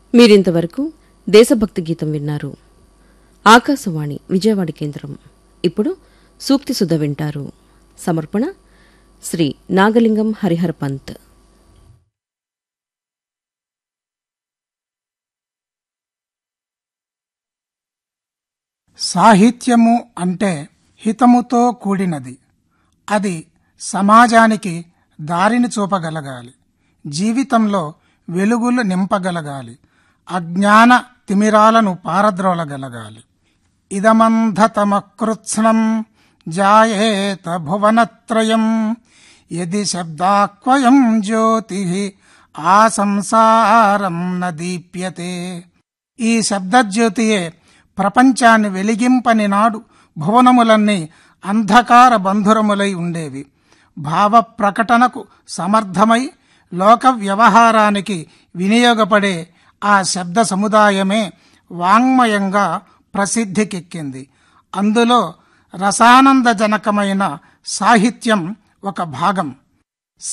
మీరింతవరకు దేశభక్తి గీతం విన్నారు ఆకాశవాణి విజయవాడ కేంద్రం ఇప్పుడు సూక్తి సుధ వింటారు సమర్పణ శ్రీ నాగలింగం హరిహర పంత్ సాహిత్యము అంటే హితముతో కూడినది అది సమాజానికి దారిని చూపగలగాలి జీవితంలో వెలుగులు నింపగలగాలి అజ్ఞాన తిమిరాలను పారద్రోలగలగాలి ఇదమంధతమకృత్స్నం జాయేత భువనత్రయం యది శబ్దాక్వయం జ్యోతి ఆ సంసారం న దీప్యతే ఈ శబ్దజ్యోతియే ప్రపంచాన్ని వెలిగింపని నాడు భువనములన్నీ అంధకార బంధురములై ఉండేవి భావ ప్రకటనకు సమర్థమై లోక వ్యవహారానికి వినియోగపడే ఆ శబ్ద సముదాయమే వాంగ్మయంగా ప్రసిద్ధికెక్కింది అందులో రసానందజనకమైన సాహిత్యం ఒక భాగం